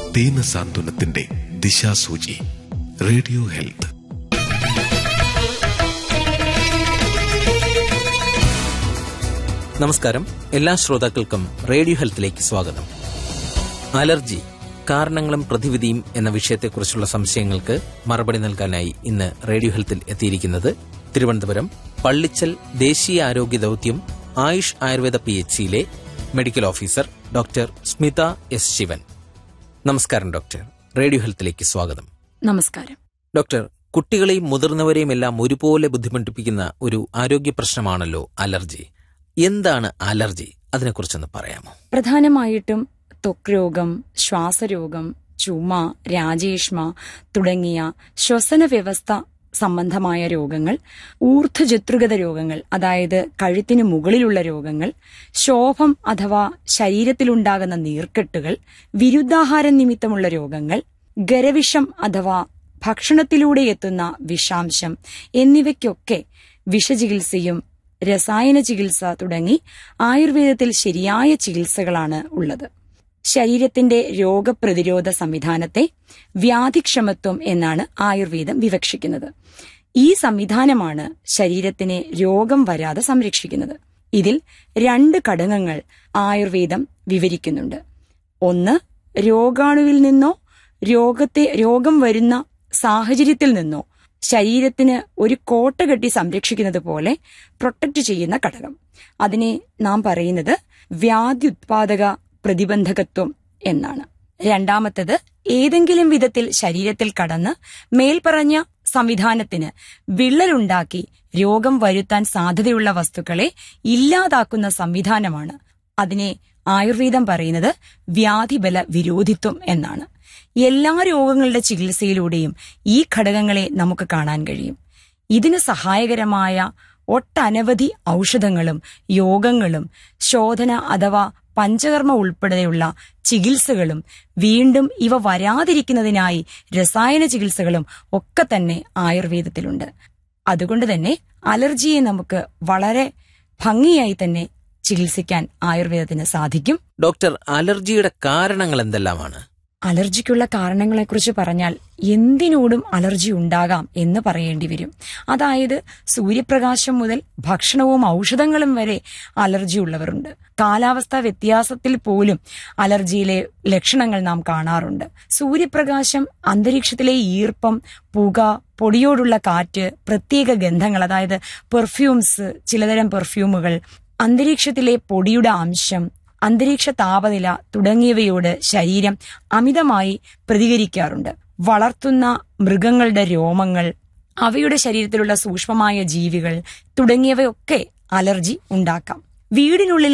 ദീനസാന്ത്വനത്തിന്റെ ദിശാസൂചി radio health നമസ്കാരം എല്ലാ ശ്രോതാക്കൾക്കും റേഡിയോ ഹെൽത്തിലേക്ക് സ്വാഗതം അലർജി കാരണങ്ങളും പ്രതിവിധിയും എന്ന വിഷയത്തെക്കുറിച്ചുള്ള സംശയങ്ങൾക്ക് മറുപടി നൽകാനായി ഇന്ന് റേഡിയോ ഹെൽത്തിൽ എത്തിയിരിക്കുന്നത് തിരുവനന്തപുരം പള്ളിച്ചൽ ദേശീയ ആരോഗ്യ ദൌത്യം ആയുഷ് ആയുർവേദ പി എച്ച് സിയിലെ medical officer doctor Smitha S Shivan നമസ്കാരം ഡോക്ടർ റേഡിയോ ഹെൽത്തിലേക്ക് സ്വാഗതം നമസ്കാരം ഡോക്ടർ കുട്ടികളെയും മുതിർന്നവരെയും എല്ലാം ഒരുപോലെ ബുദ്ധിമുട്ടിപ്പിക്കുന്ന ഒരു ആരോഗ്യ പ്രശ്നമാണല്ലോ അലർജി എന്താണ് അലർജി അതിനെക്കുറിച്ചൊന്ന് പറയാമോ പ്രധാനമായിട്ടും ത്വക്ക് രോഗം ശ്വാസരോഗം ചുമ രാജേഷ്മ തുടങ്ങിയ ശ്വസന വ്യവസ്ഥ സംബന്ധമായ രോഗങ്ങൾ ഊർധ്വജത്രുഗത രോഗങ്ങൾ അതായത് കഴുത്തിന് മുകളിലുള്ള രോഗങ്ങൾ ശോഭം അഥവാ ശരീരത്തിലുണ്ടാകുന്ന നീർക്കെട്ടുകൾ വിരുദ്ധാഹാര നിമിത്തമുള്ള രോഗങ്ങൾ ഗരവിഷം അഥവാ ഭക്ഷണത്തിലൂടെ എത്തുന്ന വിഷാംശം എന്നിവയ്ക്കൊക്കെ വിഷചികിത്സയും രസായന ചികിത്സ തുടങ്ങി ആയുർവേദത്തിൽ ശരിയായ ചികിത്സകളാണ് ഉള്ളത് ശരീരത്തിന്റെ രോഗപ്രതിരോധ സംവിധാനത്തെ വ്യാധിക്ഷമത്വം എന്നാണ് ആയുർവേദം വിവക്ഷിക്കുന്നത് ഈ സംവിധാനമാണ് ശരീരത്തിനെ രോഗം വരാതെ സംരക്ഷിക്കുന്നത് ഇതിൽ രണ്ട് ഘടകങ്ങൾ ആയുർവേദം വിവരിക്കുന്നുണ്ട് ഒന്ന് രോഗാണുവിൽ നിന്നോ രോഗത്തെ രോഗം വരുന്ന സാഹചര്യത്തിൽ നിന്നോ ശരീരത്തിന് ഒരു കോട്ട കെട്ടി സംരക്ഷിക്കുന്നത് പോലെ പ്രൊട്ടക്ട് ചെയ്യുന്ന ഘടകം അതിനെ നാം പറയുന്നത് വ്യാധിഉത്പാദക പ്രതിബന്ധകത്വം എന്നാണ് രണ്ടാമത്തത് ഏതെങ്കിലും വിധത്തിൽ ശരീരത്തിൽ കടന്ന് മേൽപ്പറഞ്ഞ സംവിധാനത്തിന് വിള്ളലുണ്ടാക്കി രോഗം വരുത്താൻ സാധ്യതയുള്ള വസ്തുക്കളെ ഇല്ലാതാക്കുന്ന സംവിധാനമാണ് അതിനെ ആയുർവേദം പറയുന്നത് വ്യാധിബല വിരോധിത്വം എന്നാണ് എല്ലാ രോഗങ്ങളുടെ ചികിത്സയിലൂടെയും ഈ ഘടകങ്ങളെ നമുക്ക് കാണാൻ കഴിയും ഇതിന് സഹായകരമായ ഒട്ടനവധി ഔഷധങ്ങളും യോഗങ്ങളും ശോധന അഥവാ പഞ്ചകർമ്മ ഉൾപ്പെടെയുള്ള ചികിത്സകളും വീണ്ടും ഇവ വരാതിരിക്കുന്നതിനായി രസായന ചികിത്സകളും ഒക്കെ തന്നെ ആയുർവേദത്തിലുണ്ട് അതുകൊണ്ട് തന്നെ അലർജിയെ നമുക്ക് വളരെ ഭംഗിയായി തന്നെ ചികിത്സിക്കാൻ ആയുർവേദത്തിന് സാധിക്കും ഡോക്ടർ അലർജിയുടെ കാരണങ്ങൾ എന്തെല്ലാമാണ് അലർജിക്കുള്ള കാരണങ്ങളെക്കുറിച്ച് പറഞ്ഞാൽ എന്തിനോടും അലർജി ഉണ്ടാകാം എന്ന് പറയേണ്ടി വരും അതായത് സൂര്യപ്രകാശം മുതൽ ഭക്ഷണവും ഔഷധങ്ങളും വരെ അലർജി ഉള്ളവരുണ്ട് കാലാവസ്ഥാ വ്യത്യാസത്തിൽ പോലും അലർജിയിലെ ലക്ഷണങ്ങൾ നാം കാണാറുണ്ട് സൂര്യപ്രകാശം അന്തരീക്ഷത്തിലെ ഈർപ്പം പുക പൊടിയോടുള്ള കാറ്റ് പ്രത്യേക ഗന്ധങ്ങൾ അതായത് പെർഫ്യൂംസ് ചിലതരം പെർഫ്യൂമുകൾ അന്തരീക്ഷത്തിലെ പൊടിയുടെ അംശം അന്തരീക്ഷ താപനില തുടങ്ങിയവയോട് ശരീരം അമിതമായി പ്രതികരിക്കാറുണ്ട് വളർത്തുന്ന മൃഗങ്ങളുടെ രോമങ്ങൾ അവയുടെ ശരീരത്തിലുള്ള സൂക്ഷ്മമായ ജീവികൾ തുടങ്ങിയവയൊക്കെ അലർജി ഉണ്ടാക്കാം വീടിനുള്ളിൽ